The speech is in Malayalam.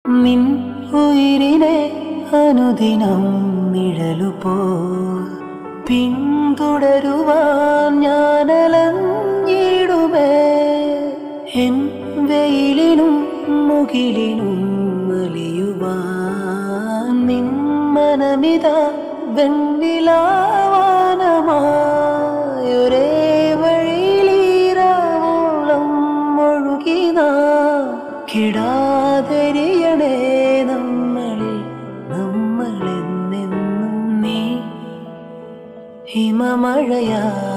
നിൻ ഉയിരിനെ അനുദിനം നിഴലുപോ പിന്തുടരുവാൻ ഞാനലഞ്ഞിടുമേ എൻ വെയിലിനും മുകിലിനും വലിയുവാൻ നിൻ മനമിത വെണ്ണിലാവാനമായൊരേ വഴിയിലീരാവോളം ഒഴുകിന കിടാതെരിയണേ നമ്മളിൽ നമ്മളെന്നെന്നും നീ ഹിമമഴയാ